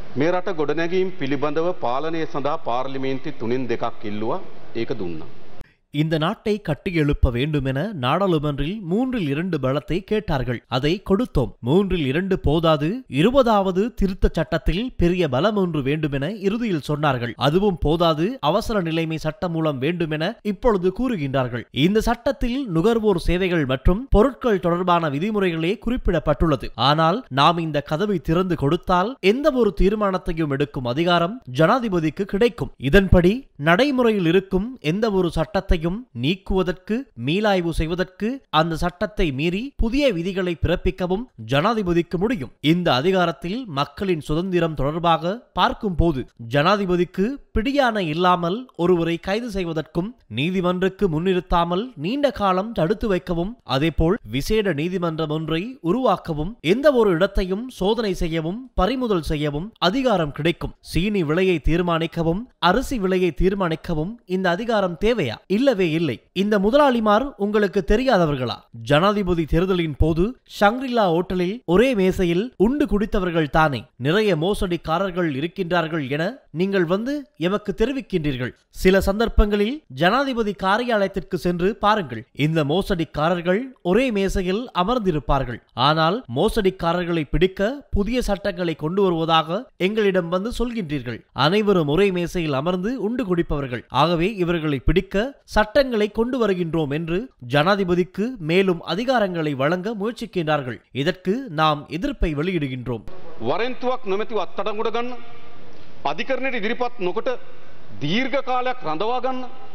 මේ රට ගොඩනැගීම් පිළිබඳව පාලනය සඳහා පාර්ලිමේන්ති තුනින් දෙකක් ඉල්ලුවා ඒක දුන්නා. இந்த நாட்டை கட்டியெழுப்ப வேண்டுமென நாடாளுமன்றில் மூன்றில் இரண்டு பலத்தை கேட்டார்கள் அதை கொடுத்தோம் மூன்றில் இரண்டு போதாது இருபதாவது திருத்த சட்டத்தில் பெரிய பலம் ஒன்று வேண்டுமென இறுதியில் சொன்னார்கள் அதுவும் போதாது அவசர நிலைமை சட்டம் மூலம் வேண்டுமென இப்பொழுது கூறுகின்றார்கள் இந்த சட்டத்தில் நுகர்வோர் சேவைகள் மற்றும் பொருட்கள் தொடர்பான விதிமுறைகளே குறிப்பிடப்பட்டுள்ளது ஆனால் நாம் இந்த கதவை திறந்து கொடுத்தால் எந்த ஒரு தீர்மானத்தையும் எடுக்கும் அதிகாரம் ஜனாதிபதிக்கு கிடைக்கும் இதன்படி நடைமுறையில் இருக்கும் எந்த ஒரு சட்டத்தையும் நீக்குவதற்கு மீளாய்வு செய்வதற்கு அந்த சட்டத்தை மீறி புதிய விதிகளை பிறப்பிக்கவும் ஜனாதிபதிக்கு முடியும் இந்த அதிகாரத்தில் மக்களின் சுதந்திரம் தொடர்பாக பார்க்கும் போது ஜனாதிபதிக்கு பிடியாணை இல்லாமல் ஒருவரை கைது செய்வதற்கும் நீதிமன்றக்கு முன்னிறுத்தாமல் நீண்ட காலம் தடுத்து வைக்கவும் அதேபோல் விசேட நீதிமன்றம் ஒன்றை உருவாக்கவும் எந்த ஒரு இடத்தையும் சோதனை செய்யவும் பறிமுதல் செய்யவும் அதிகாரம் கிடைக்கும் சீனி விலையை தீர்மானிக்கவும் அரிசி விலையை தீர்மானிக்கவும் இந்த அதிகாரம் தேவையா இல்லவே இல்லை இந்த முதலாளிமார் உங்களுக்கு தெரியாதவர்களா ஜனாதிபதி தேர்தலின் போது ஷங்ரிலா ஓட்டலில் ஒரே மேசையில் உண்டு குடித்தவர்கள் தானே நிறைய மோசடிக்காரர்கள் இருக்கின்றார்கள் என நீங்கள் வந்து எமக்கு தெரிவிக்கின்றீர்கள் சில சந்தர்ப்பங்களில் ஜனாதிபதி காரியாலயத்திற்கு சென்று பாருங்கள் இந்த மோசடிக்காரர்கள் ஒரே மேசையில் அமர்ந்திருப்பார்கள் ஆனால் மோசடிக்காரர்களை பிடிக்க புதிய சட்டங்களை கொண்டு வருவதாக எங்களிடம் வந்து சொல்கின்றீர்கள் அனைவரும் ஒரே மேசையில் அமர்ந்து உண்டு குடிப்பவர்கள் ஆகவே இவர்களை பிடிக்க சட்டங்களை கொண்டு வருகின்றோம் என்று ஜனாதிபதிக்கு மேலும் அதிகாரங்களை வழங்க முயற்சிக்கின்றார்கள் இதற்கு நாம் எதிர்ப்பை வெளியிடுகின்றோம் වරෙන්තුවක් නොමැතිව අත්තඩංගුට ගන්න අධිකරණයට ඉදිරිපත් නොකොට දීර්ඝ කාලයක් රඳවා ගන්න